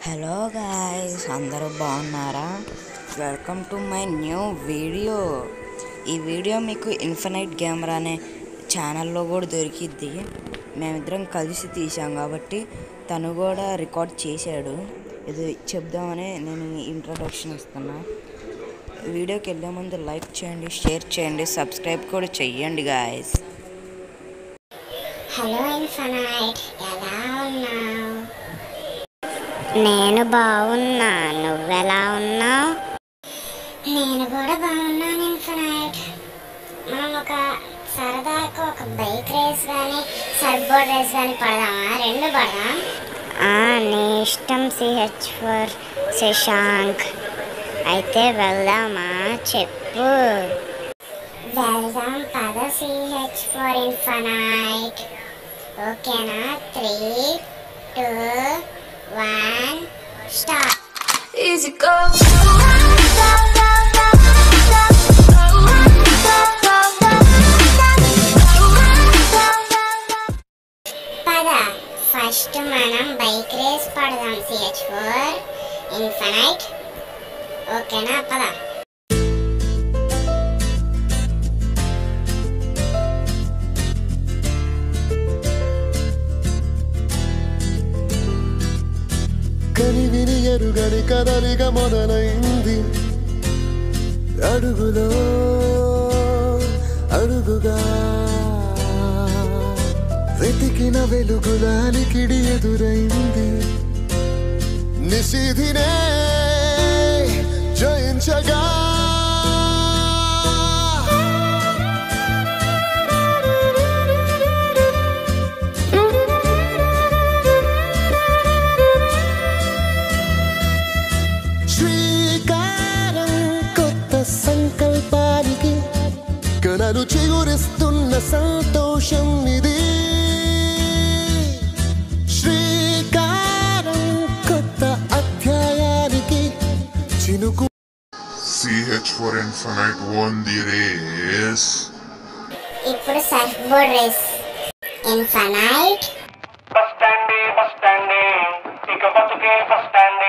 Hello guys అందరూ బాగున్నారా welcome to my new video ఈ వీడియో మీకు ఇన్ఫినైట్ గేమర్ అనే ఛానల్లో కూడా దొరికిద్ది మేమిద్దరం కలిసి తీసాం కాబట్టి తను కూడా రికార్డ్ చేశాడు ఇది చెప్దామని నేను ఇంట్రడక్షన్ ఇస్తున్నా వీడియోకి వెళ్ళే ముందు లైక్ చేయండి షేర్ చేయండి సబ్స్క్రైబ్ కూడా చెయ్యండి గాయస్ హలో ఇన్ఫనైట్ ఎలా ఉన్నావు నేను బాగున్నా నువ్వెలా ఉన్నావు నేను కూడా బాగున్నాను ఇన్ఫనైట్ మనం ఒక సరదాకు ఒక బైక్ రేస్ కానీ సర్బోర్డ్ రేస్ కానీ పడదామా రెండు పడదాం నీ ఇష్టం సిహెచ్ ఫర్ శశాంక్ అయితే వెళ్దామా చెప్పు వెళ్దాం పద సిహెచ్ ఫర్ ఇన్ఫనైట్ ఓకేనా three two one start Easy go. పద ఫస్ట్ మనం బైక్ రేస్ పడదాం సిహెచ్ ఫోర్ ఇన్ఫనైట్ ఓకేనా పద కనివిని ఎరుగని కదలిక మొదలైంది అడుగులో అడుగుగా వెతికిన వెలుగులాలికిడి ఎదురైంది నిశిధినే జయించగా శ్రీకారం కొత్త సంకల్పానికి కలలు చిగురిస్తున్న సంతోషం ఇది శ్రీకారం కొత్త అధ్యాయానికి చినుకు CH for Infinite won the race. ఇప్పుడు surf board race infinite bus స్టాండే బస్ స్టాండే ఇక బతుకే బస్ స్టాండే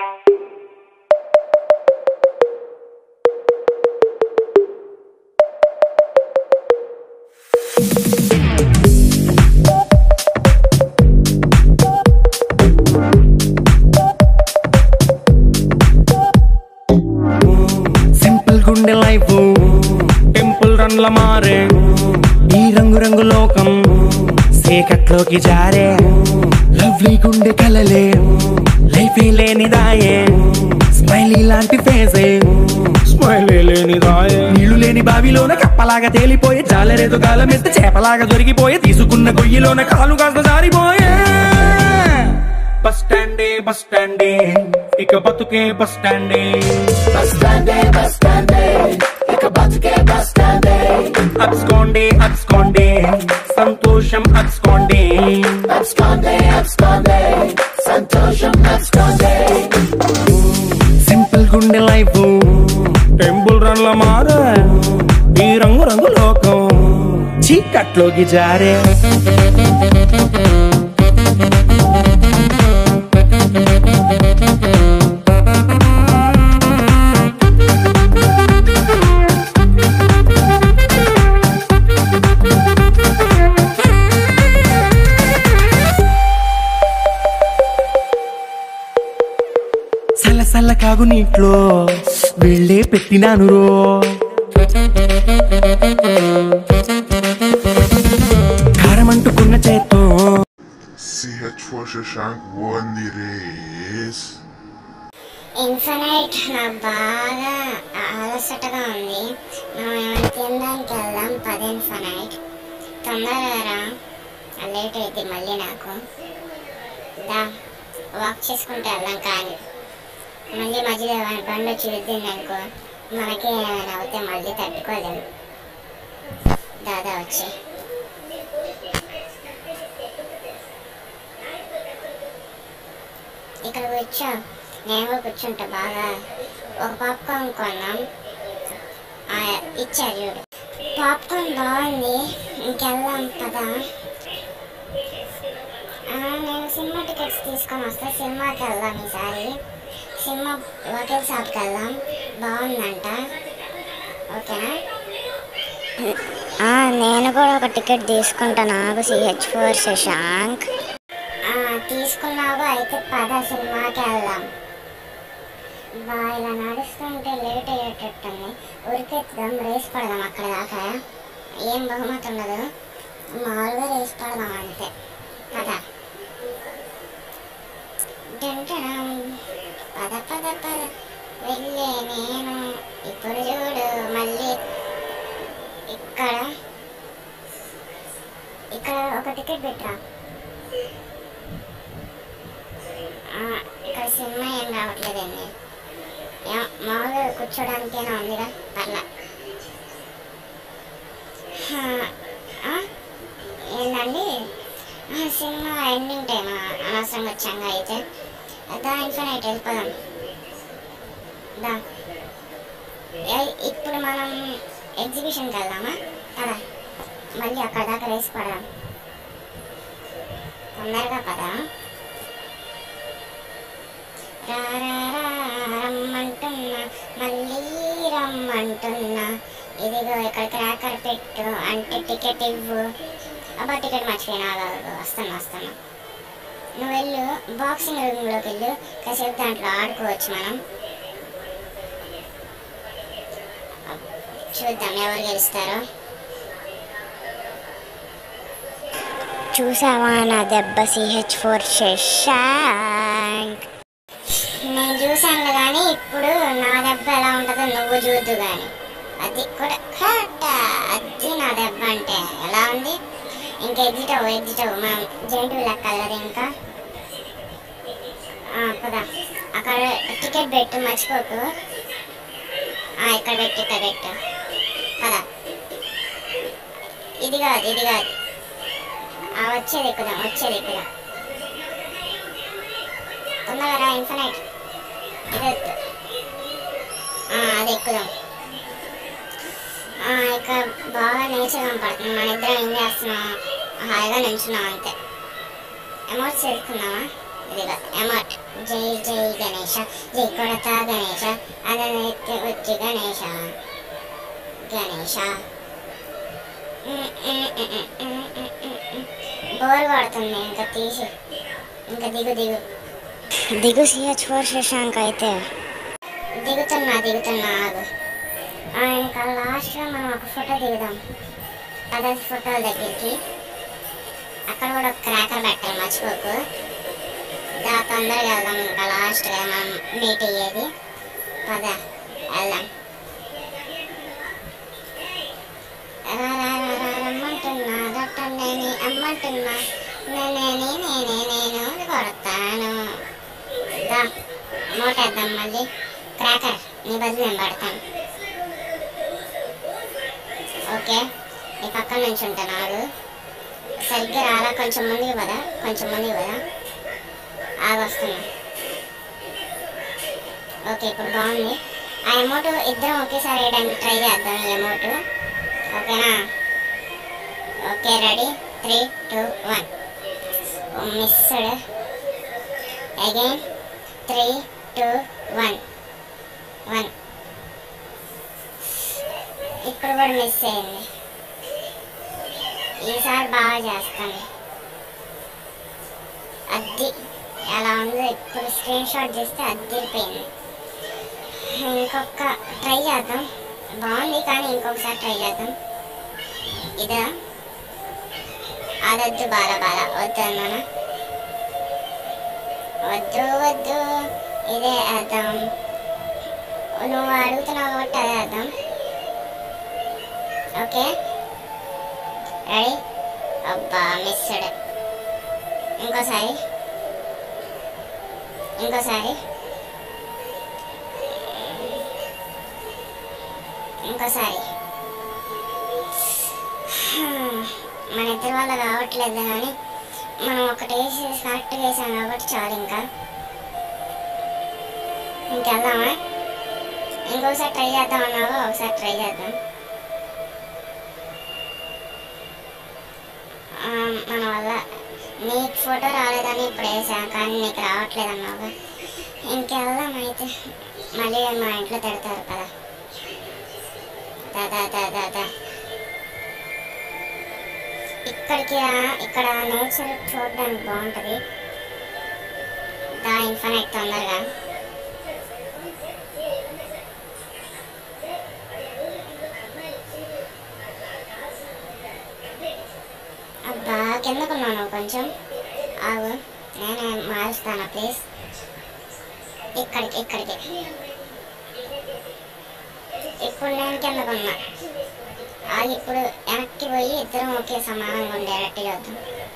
సింపుల్ గుండె లైఫ్ టెంపుల్ రన్ల మారే ఈ రంగు రంగు లోకం సేకట్లోకి జారే లవ్లీ గుండె కలలే లైఫ్ లేని దాయే స్మైలీ లాంటి ఫేసే స్మైలీ లేని దాయే నీళ్లు లేని బావిలోన కప్పలాగా తేలిపోయే చాలరేదు గాలం ఎత్తే చేపలాగా దొరికిపోయే తీసుకున్న గొయ్యిలోన కాలు కాస్త జారిపోయే బస్ స్టాండే బస్ స్టాండే ఇక బతుకే బస్ స్టాండే బస్ స్టాండే బస్ స్టాండే ఇక బతుకే బస్ స్టాండే అప్స్కోండే అప్స్కోండే సంతోషం అప్స్కోండే అప్స్కోండే అప్స్కోండే సంతోషం అప్స్కోండే సింపుల్ గుండె లైఫ్ టెంపుల్ రన్ల మారే ఈ రంగు రంగు లోకం చీకట్లోకి జారే సల్ల సల్ల కాగు నీట్లో వెళ్ళే పెట్టినాను రో కారమంటుకున్న చేత్తో CH for Shashank won the race. Infinite నాకు బాగా అలసటగా ఉంది మనం ఏమైనా తినడానికి వెళ్దాం పది ఇన్ఫనైట్ తొందరగా రా లేట్ అయితే మళ్ళీ నాకు దా వాక్ చేసుకుంటూ వెళ్దాం కానీ మళ్ళీ మధ్యలో ఏమైనా బండి వచ్చి విద్దింది అనుకో మనకి ఏమైనా అవుతే మళ్ళీ తట్టుకోలేము దాదా వచ్చి ఇక్కడ కూర్చో నేను కూడా కూర్చుంటా బాగా ఒక పాప్కార్న్ కొన్నాం ఆ, ఇచ్చారు చూడు పాప్కార్న్ బాగుంది ఇంకెళ్దాం కదా ఆ, నేను సినిమా టికెట్స్ తీసుకొని వస్తే సినిమాకి వెళ్దాం ఈసారి సినిమా ఒకే షాప్కి వెళ్దాం బాగుందంట ఓకేనా నేను కూడా ఒక టికెట్ తీసుకుంటాను నాకు సిహెచ్ ఫోర్ శశాంక్ తీసుకున్నావు అయితే పద సినిమాకి వెళ్దాం బా ఇలా నడుస్తుంటే లేట్ అయ్యేటట్టుంది ఉరికెత్తుదాం రేస్ పడదాం అక్కడ దాకా ఏం బహుమతి ఉండదు మామూలుగా రేస్ పడదాం అంతే పద డంటడం. పద పద పద వెళ్ళే నేను ఇప్పుడు చూడు మళ్ళీ ఇక్కడ ఇక్కడ ఒక టికెట్ పెట్టరా ఆ, ఇక్కడ సినిమా ఏం రావట్లేదండి ఏం మామూలుగా కూర్చోడానికేనా ఉందిగా పర్లా హా, ఆ? ఏందండి ఆ, సినిమా ఎండింగ్ టైం అనవసరంగా వచ్చాంగా అయితే దా ఇన్ఫినైట్ వెళ్ళిపోదాం దా ఏ- ఇప్పుడు మనం ఎగ్జిబిషన్కి వెళ్దామా కదా మళ్ళీ అక్కడ దాకా రేసి పడదాం తొందరగా పదా రా రా రా రమ్మంటున్నా మళ్ళీ రమ్మంటున్నా ఇదిగో ఇక్కడ క్రాకర్ పెట్టు అంటే టికెట్ ఇవ్వు అబ్బా టికెట్ మర్చిపోయినా ఆగు, ఆగు, వస్తాను వస్తాను నువ్వు వెళ్ళు బాక్సింగ్ రూమ్లోకి వెళ్ళు కాసేపు దాంట్లో ఆడుకోవచ్చు మనం చూద్దాం ఎవరు గెలుస్తారో చూసావా నా దెబ్బ సిహెచ్ ఫోర్ శశాంక్ నేను చూశాను కానీ ఇప్పుడు నా దెబ్బ ఎలా ఉంటుందో నువ్వు చూద్దు కానీ అది కూడా కరెక్ట్ అది నా దెబ్బ అంటే ఎలా ఉంది ఇంకా ఎగ్జిట్ అవ్వు ఎగ్జిట్ అవ్వు మనం జంతువు లెక్కాలి కదా ఇంకా ఆ, పద అక్కడ టికెట్ పెట్టు మర్చిపోకు ఆ, ఇక్కడ పెట్టు ఇక్కడ పెట్టు పద ఇది కాదు ఇది కాదు ఆ, వచ్చేది ఎక్కుదాం వచ్చేది ఎక్కుదాం తొందరగా రా ఇన్ఫినైట్ ఇది ఎత్తు. ఆ, అది ఎక్కుదాం ఆ, ఇక్కడ బాగా నేచర్ కనపడుతుంది మన ఇద్దరం ఏం చేస్తున్నాం హాయిగా నిల్చున్నాం అంతే అమౌంట్ చేసుకున్నావా ఇదిగా అమౌంట్ జై జై గణేష జై కొడత గణేష అదనైతే వచ్చి గణేష గణేష బోర్ కొడుతుంది ఇంకా తీసి ఇంకా దిగు దిగు దిగు సిహెచ్ ఫోర్ శశాంక్ అయితే దిగుతున్నా దిగుతున్నా ఆగు ఆ, ఇంకా లాస్ట్గా మనం ఒక ఫోటో దిగుదాం అదే ఫోటోల దగ్గరికి అక్కడ కూడా ఒక క్రాకర్ పెట్టాలి మర్చిపోకు దా తొందరగా వెళ్దాం ఇంకా లాస్ట్గా మనం మీట్ అయ్యేది పద వెళ్దాం రా, రా, రా, రా, రమ్మంటున్నా డాక్టర్ నేని అమ్మంటున్నా నేనేని నేనే నేను కొడతాను దా మోటేద్దాం మళ్ళీ క్రాకర్ నీ బదులు నేను పడతాను ఓకే నీ పక్కన నుంచి ఉంటాను ఆగు సరిగ్గా రాలా కొంచెం ముందుకు పదా కొంచెం ముందుకు పదా ఆగు వస్తున్నా ఓకే ఇప్పుడు బాగుంది ఆ అమౌంట్ ఇద్దరం ఒకేసారి వేయడానికి ట్రై చేద్దాం ఈ అమౌంట్ ఓకేనా okay ready three two one missed again three two one one ఇప్పుడు కూడా మిస్ అయింది ఈసారి బాగా చేస్తాను అద్ది ఎలా ఉందో ఇప్పుడు స్క్రీన్ షాట్ చేస్తే అద్దిరిపోయింది ఇంకొక ట్రై చేద్దాం బాగుంది కానీ ఇంకొకసారి ట్రై చేద్దాం ఇదా అదొద్దు బాల బాల వద్దు అన్నానా వద్దు వద్దు ఇదే వేద్దాం నువ్వు అడుగుతున్నావు కాబట్టి అదే వేద్దాం ఓకే రెడీ అబ్బా మిస్డ్ ఇంకోసారి ఇంకోసారి ఇంకోసారి హ్మ్. మన ఇద్దరి వల్ల కావట్లేదు కానీ మనం ఒకటి వేసి కరెక్ట్గా వేసాం కాబట్టి చాలు ఇంకా ఇంకెళ్దామా ఇంకొకసారి ట్రై చేద్దాం అన్నావా ఒకసారి ట్రై చేద్దాం ఆ, మన వల్ల నీకు ఫోటో రాలేదని ఇప్పుడు వేసా కానీ నీకు రావట్లేదు అన్నావు ఇంకెళ్దాం అయితే మళ్ళీ మా ఇంట్లో తిడతారు కదా దా దా దా దా దా ఇక్కడికి రా ఇక్కడ నేచర్ చూడడానికి బాగుంటుంది దా ఇన్ఫనైట్ తొందరగా అబ్బా కిందకున్నాను కొంచెం ఆగు నేనే మారుస్తాను ప్లీజ్ ఇక్కడికి ఇక్కడికి ఇప్పుడు నేను కిందకున్నా ఆగి ఇప్పుడు వెనక్కి పోయి ఇద్దరం ఒకే సమానంగా ఉండేటట్టు చూద్దాం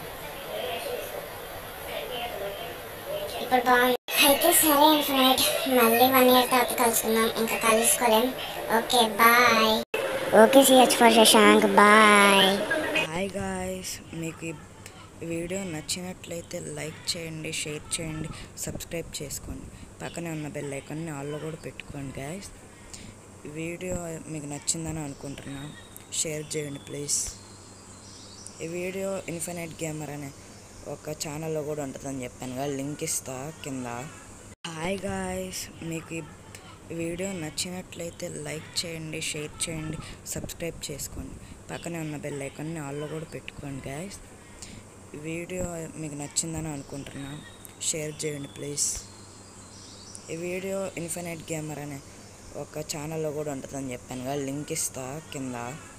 ఇప్పుడు బాగుంది అయితే సరే ఇన్ఫినైట్ మళ్ళీ వన్ ఇయర్ తర్వాత కలుసుకుందాం ఇంకా కలుసుకోలేం okay bye okay CH for Shashank bye hi guys మీకు ఈ వీడియో నచ్చినట్లయితే లైక్ చేయండి షేర్ చేయండి సబ్స్క్రైబ్ చేసుకోండి పక్కనే ఉన్న బెల్ ఐకాన్ని ఆల్లో కూడా పెట్టుకోండి గాయస్ ఈ వీడియో మీకు నచ్చిందని అనుకుంటున్నా షేర్ చేయండి ప్లీజ్ ఈ వీడియో ఇన్ఫినైట్ గేమర్ అనే ఒక ఛానల్లో కూడా ఉంటుందని చెప్పాను కదా లింక్ ఇస్తా కింద హాయ్ గాయస్ మీకు ఈ వీడియో నచ్చినట్లయితే లైక్ చేయండి షేర్ చేయండి సబ్స్క్రైబ్ చేసుకోండి పక్కనే ఉన్న బెల్ ఐకాన్ని ఆల్లో కూడా పెట్టుకోండి గాయస్ ఈ వీడియో మీకు నచ్చిందని అనుకుంటున్నా షేర్ చేయండి ప్లీజ్ ఈ వీడియో ఇన్ఫినైట్ గేమర్ అనే ఒక ఛానల్లో కూడా ఉంటుందని చెప్పాను కదా లింక్ ఇస్తా కింద